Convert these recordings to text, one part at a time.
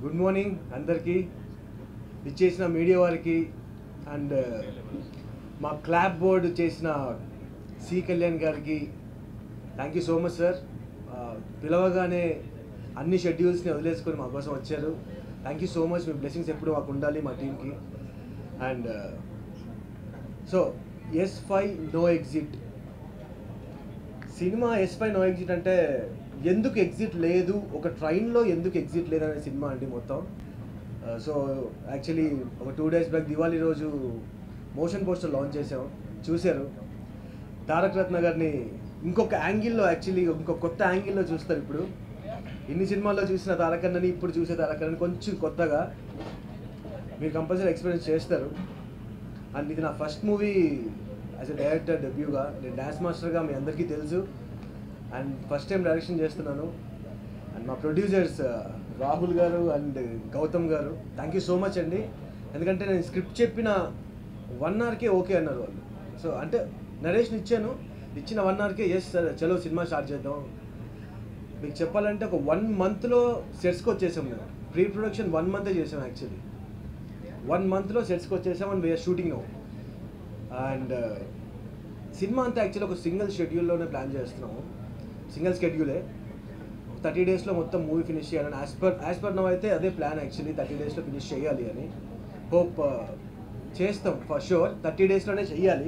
good morning అందరికీ ఇచ్చేసిన media వారికి అండ్ మా క్లాప్ బోర్డు చేసిన సి కళ్యాణ్ గారికి thank you so much sir పిలవగానే అన్ని షెడ్యూల్స్ని వదిలేసుకొని మా కోసం వచ్చారు థ్యాంక్ యూ సో మచ్ మీ బ్లెస్సింగ్స్ ఎప్పుడు మాకు ఉండాలి మా టీంకి and so S five no exit cinema S five no exit అంటే ఎందుకు ఎగ్జిట్ లేదు ఒక ట్రైన్లో ఎందుకు ఎగ్జిట్ లేదు అనే సినిమా అండి మొత్తం సో యాక్చువల్లీ ఒక టూ డేస్ బ్యాక్ దివాళీ రోజు మోషన్ పోస్టర్ లాంచ్ చేసాం చూశారు తారక రత్న గారిని ఇంకొక యాంగిల్లో యాక్చువల్లీ ఇంకొక కొత్త యాంగిల్లో చూస్తారు ఇప్పుడు ఇన్ని సినిమాల్లో చూసిన తారకన్నని ఇప్పుడు చూసే తారకన్నని కొంచెం కొత్తగా మీరు కంపల్సరీ ఎక్స్పీరియన్స్ చేస్తారు అండ్ ఇది నా first movie as a director డెబ్యూగా నేను డ్యాన్స్ మాస్టర్గా మీ అందరికీ తెలుసు అండ్ ఫస్ట్ టైం డైరెక్షన్ చేస్తున్నాను అండ్ మా ప్రొడ్యూసర్స్ రాహుల్ గారు అండ్ గౌతమ్ గారు థ్యాంక్ యూ సో మచ్ అండి ఎందుకంటే నేను స్క్రిప్ట్ చెప్పిన వన్ అవర్కే ఓకే అన్నారు వాళ్ళు సో అంటే నరేషన్ ఇచ్చాను ఇచ్చిన వన్ అవర్కే ఎస్ సార్ చలో సినిమా స్టార్ట్ చేద్దాం మీకు చెప్పాలంటే ఒక వన్ మంత్లో సెట్స్కి వచ్చేసాం మేము ప్రీ ప్రొడక్షన్ వన్ మంతే చేసాం యాక్చువల్లీ వన్ మంత్లో సెట్స్కి వచ్చేసాం and we're shooting now and cinema అంతా యాక్చువల్లీ ఒక సింగిల్ షెడ్యూల్లోనే ప్లాన్ చేస్తున్నాము సింగిల్ షెడ్యూలే థర్టీ డేస్లో మొత్తం మూవీ ఫినిష్ చేయాలని as per as per now అయితే అదే ప్లాన్ యాక్చువల్లీ థర్టీ డేస్లో ఫినిష్ చేయాలి అని హోప్ చేస్తాం ఫర్ షూర్ థర్టీ డేస్లోనే చెయ్యాలి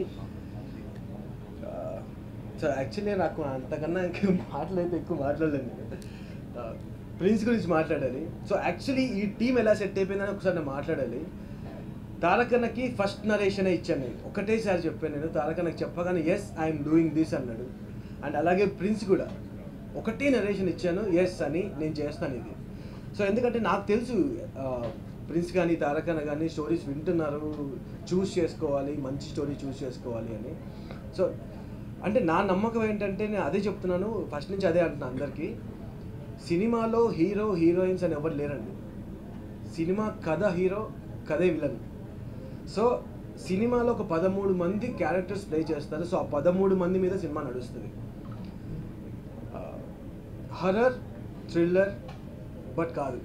సో యాక్చువల్లీ నాకు అంతకన్నా ఇంకా మాటలు అయితే ఎక్కువ మాట్లాడలేను ప్రిన్స్ గురించి మాట్లాడాలి సో యాక్చువల్లీ ఈ టీం ఎలా సెట్ అయిపోయిందని ఒకసారి నేను మాట్లాడాలి తారకన్నకి ఫస్ట్ నరేషనే ఇచ్చాను నేను ఒకటేసారి చెప్పాను నేను తారకన్నకి చెప్పగానే ఎస్ ఐఎమ్ డూయింగ్ దిస్ అన్నాడు అండ్ అలాగే ప్రిన్స్ కూడా ఒకటే నరేషన్ ఇచ్చాను ఎస్ అని నేను చేస్తాను ఇది సో ఎందుకంటే నాకు తెలుసు ప్రిన్స్ కానీ తారకన్న కానీ స్టోరీస్ వింటున్నారు చూస్ చేసుకోవాలి మంచి స్టోరీ చూస్ చేసుకోవాలి అని సో అంటే నా నమ్మకం ఏంటంటే నేను అదే చెప్తున్నాను ఫస్ట్ నుంచి అదే అంటున్నాను అందరికీ సినిమాలో హీరో హీరోయిన్స్ అని ఎవరు లేరండి సినిమా కథ హీరో కథే విలన్ సో సినిమాలో ఒక పదమూడు మంది క్యారెక్టర్స్ ప్లే చేస్తారు సో ఆ పదమూడు మంది మీద సినిమా నడుస్తుంది హర్రర్ థ్రిల్లర్ బట్ కాదు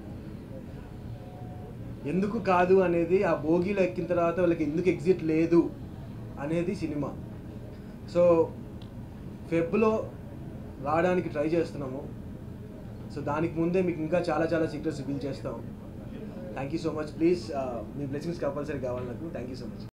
ఎందుకు కాదు అనేది ఆ భోగిలో ఎక్కిన తర్వాత వాళ్ళకి ఎందుకు ఎగ్జిట్ లేదు అనేది సినిమా సో ఫెబ్లో రావడానికి ట్రై చేస్తున్నాము సో దానికి ముందే మీకు ఇంకా చాలా చాలా సీక్రెట్స్ రివీల్ చేస్తాం thank you so much please మీ బ్లెస్సింగ్స్ కంపల్సరీ కావాలి నాకు థ్యాంక్ యూ సో మచ్